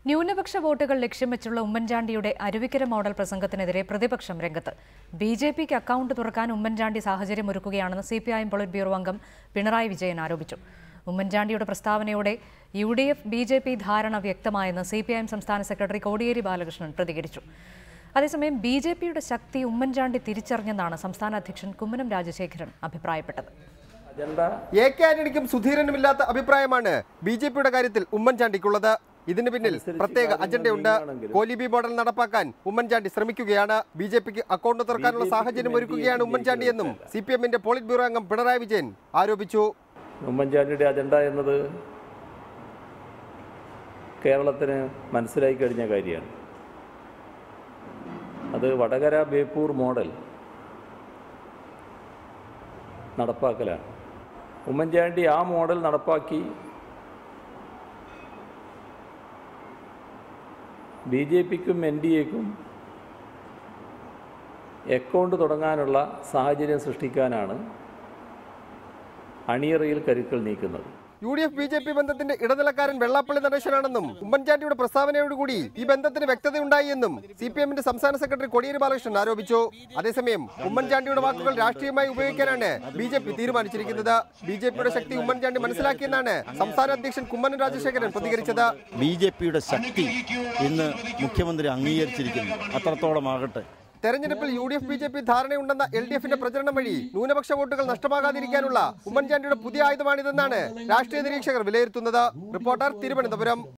ന്യൂനപക്ഷ വോട്ടുകൾ ലക്ഷ്യം വെച്ചുള്ള ഉമ്മൻചാണ്ടിയുടെ അരുവിക്കര മോഡൽ പ്രസംഗത്തിനെതിരെ പ്രതിപക്ഷം രംഗത്ത് ബി ജെ പിക്ക് അക്കൗണ്ട് തുറക്കാൻ ഉമ്മൻചാണ്ടി സാഹചര്യമൊരുക്കുകയാണെന്ന് C P I M politburo അംഗം പിണറായി വിജയൻ ആരോപിച്ചു ഉമ്മൻചാണ്ടിയുടെ പ്രസ്താവനയോടെ U D F B J P ധാരണ വ്യക്തമായെന്ന് സി പി ഐ എം സംസ്ഥാന സെക്രട്ടറി കോടിയേരി ബാലകൃഷ്ണൻ പ്രതികരിച്ചു അതേസമയം ബി ജെ പിയുടെ ശക്തി ഉമ്മൻചാണ്ടി തിരിച്ചറിഞ്ഞെന്നാണ് സംസ്ഥാന അധ്യക്ഷൻ കുമ്മനം രാജശേഖരൻ അഭിപ്രായപ്പെട്ടത് അജണ്ട എ കെ ആന്റണിക്കും സുധീരനുമില്ലാത്ത അഭിപ്രായമാണ് ബി ജെ പിയുടെ കാര്യത്തിൽ ഉമ്മൻചാണ്ടിക്കുള്ളത് ഇതിന് പിന്നിൽ പ്രത്യേക അജണ്ടയുണ്ട് കോലിബി മോഡൽ നടപ്പാക്കാൻ ഉമ്മൻചാണ്ടി ശ്രമിക്കുകയാണ് ബി ജെ പിക്ക് അക്കൗണ്ട് തുറക്കാനുള്ള സാഹചര്യം ഒരുക്കുകയാണ് ഉമ്മൻചാണ്ടി എന്നും സി പി എമ്മിന്റെ പോളിറ്റ് ബ്യൂറോ അംഗം പിണറായി വിജയൻ ആരോപിച്ചു ഉമ്മൻചാണ്ടിയുടെ അജണ്ട എന്നത് കേരളത്തിന് മനസ്സിലായി കഴിഞ്ഞ കാര്യമാണ് അത് വടകര ബേപ്പൂർ മോഡൽ നടപ്പാക്കലാണ് ഉമ്മൻചാണ്ടി ആ മോഡൽ നടപ്പാക്കി ബി ജെ പിക്കും എൻ ഡി എക്കും അക്കൗണ്ട് തുടങ്ങാനുള്ള സാഹചര്യം സൃഷ്ടിക്കാനാണ് അണിയറയിൽ കരുക്കൾ നീക്കുന്നത് U D F B J P ബന്ധത്തിന്റെ ഇടനിലക്കാരൻ വെള്ളാപ്പള്ളി നടേശനാണെന്നും ഉമ്മൻചാണ്ടിയുടെ പ്രസ്താവനയോടുകൂടി ഈ ബന്ധത്തിന് വ്യക്തതയുണ്ടായി എന്നും സി പി എമ്മിന്റെ സംസ്ഥാന സെക്രട്ടറി കോടിയേരി ബാലകൃഷ്ണൻ ആരോപിച്ചു അതേസമയം ഉമ്മൻചാണ്ടിയുടെ വാക്കുകൾ രാഷ്ട്രീയമായി ഉപയോഗിക്കാനാണ് ബി ജെ പി തീരുമാനിച്ചിരിക്കുന്നത് ബി ജെ പിയുടെ ശക്തി ഉമ്മൻചാണ്ടി മനസ്സിലാക്കിയെന്നാണ് സംസ്ഥാന അധ്യക്ഷൻ കുമ്മനം രാജശേഖരൻ പ്രതികരിച്ചത് ബി ജെ പിയുടെ ശക്തി ഇന്ന് മുഖ്യമന്ത്രി അംഗീകരിച്ചിരിക്കുന്നു അത്രത്തോളമാകട്ടെ തെരഞ്ഞെടുപ്പിൽ U D F B J P ധാരണയുണ്ടെന്ന എൽ ഡി എഫിന്റെ പ്രചരണം വഴി ന്യൂനപക്ഷ വോട്ടുകൾ നഷ്ടമാകാതിരിക്കാനുള്ള ഉമ്മൻചാണ്ടിയുടെ പുതിയ ആയുധമാണിതെന്നാണ് രാഷ്ട്രീയ നിരീക്ഷകർ വിലയിരുത്തുന്നത് റിപ്പോർട്ടർ തിരുവനന്തപുരം